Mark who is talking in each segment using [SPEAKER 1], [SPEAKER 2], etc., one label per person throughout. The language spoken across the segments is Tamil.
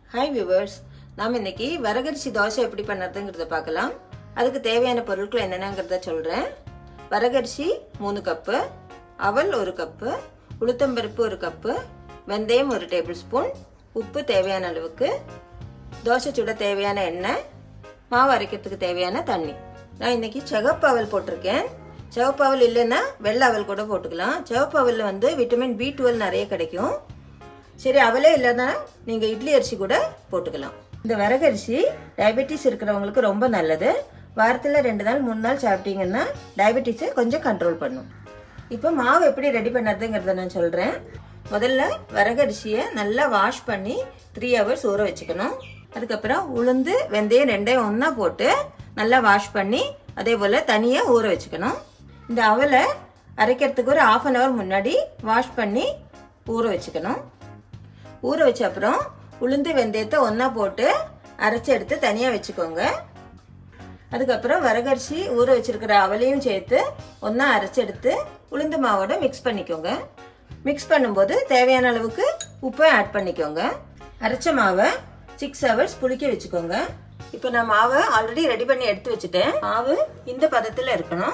[SPEAKER 1] ஹாய் வியூவர்ஸ் நாம் இன்னைக்கு வரகரிசி தோசை எப்படி பண்ணுறதுங்கிறத பார்க்கலாம் அதுக்கு தேவையான பொருட்கள் என்னென்னங்கிறத சொல்கிறேன் வரகரிசி மூணு கப்பு அவல் ஒரு கப்பு உளுத்தம்பருப்பு ஒரு கப்பு வெந்தயம் ஒரு டேபிள் ஸ்பூன் உப்பு தேவையான அளவுக்கு தோசை சுட தேவையான எண்ணெய் மாவு அரைக்கிறதுக்கு தேவையான தண்ணி நான் இன்னைக்கு சிகப்பு அவல் போட்டிருக்கேன் சிவப்பு அவல் இல்லைன்னா வெள்ளை அவல் கூட போட்டுக்கலாம் சிவப்பு அவலில் வந்து விட்டமின் பி டுவெல் நிறைய கிடைக்கும் சரி அவலே இல்லைன்னா நீங்கள் இட்லி அரிசி கூட போட்டுக்கலாம் இந்த வரகரிசி டயபெட்டிஸ் இருக்கிறவங்களுக்கு ரொம்ப நல்லது வாரத்தில் ரெண்டு நாள் மூணு நாள் சாப்பிட்டீங்கன்னா டயபெட்டிஸை கொஞ்சம் கண்ட்ரோல் பண்ணும் இப்போ மாவு எப்படி ரெடி பண்ணுறதுங்கிறத நான் சொல்கிறேன் முதல்ல வரகரிசியை நல்லா வாஷ் பண்ணி த்ரீ ஹவர்ஸ் ஊற வச்சுக்கணும் அதுக்கப்புறம் உளுந்து வெந்தயம் ரெண்டையும் ஒன்றா போட்டு நல்லா வாஷ் பண்ணி அதே போல் தனியாக ஊற வச்சுக்கணும் இந்த அவலை அரைக்கிறதுக்கு ஒரு ஆஃப் அன் ஹவர் முன்னாடி வாஷ் பண்ணி ஊற வச்சுக்கணும் ஊற வச்ச அப்புறம் உளுந்து வெந்தயத்தை ஒன்றா போட்டு அரைச்சி எடுத்து தனியாக வச்சுக்கோங்க அதுக்கப்புறம் வரகரிசி ஊற வச்சிருக்கிற அவலையும் சேர்த்து ஒன்றா அரைச்சி எடுத்து உளுந்து மாவோட மிக்ஸ் பண்ணிக்கோங்க மிக்ஸ் பண்ணும்போது தேவையான அளவுக்கு உப்பை ஆட் பண்ணிக்கோங்க அரைச்ச மாவை சிக்ஸ் ஹவர்ஸ் புளிக்க வச்சுக்கோங்க இப்போ நான் மாவை ஆல்ரெடி ரெடி பண்ணி எடுத்து வச்சுட்டேன் மாவு இந்த பதத்தில் இருக்கணும்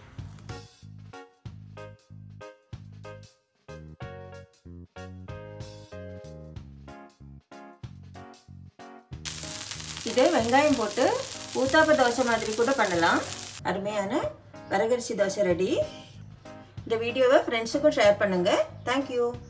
[SPEAKER 1] இதே வெங்காயம் போட்டு ஊத்தாப்ப தோசை மாதிரி கூட பண்ணலாம் அருமையான வரகரிசி தோசை ரெடி இந்த வீடியோவை ஃப்ரெண்ட்ஸுக்கும் ஷேர் பண்ணுங்கள் தேங்க்யூ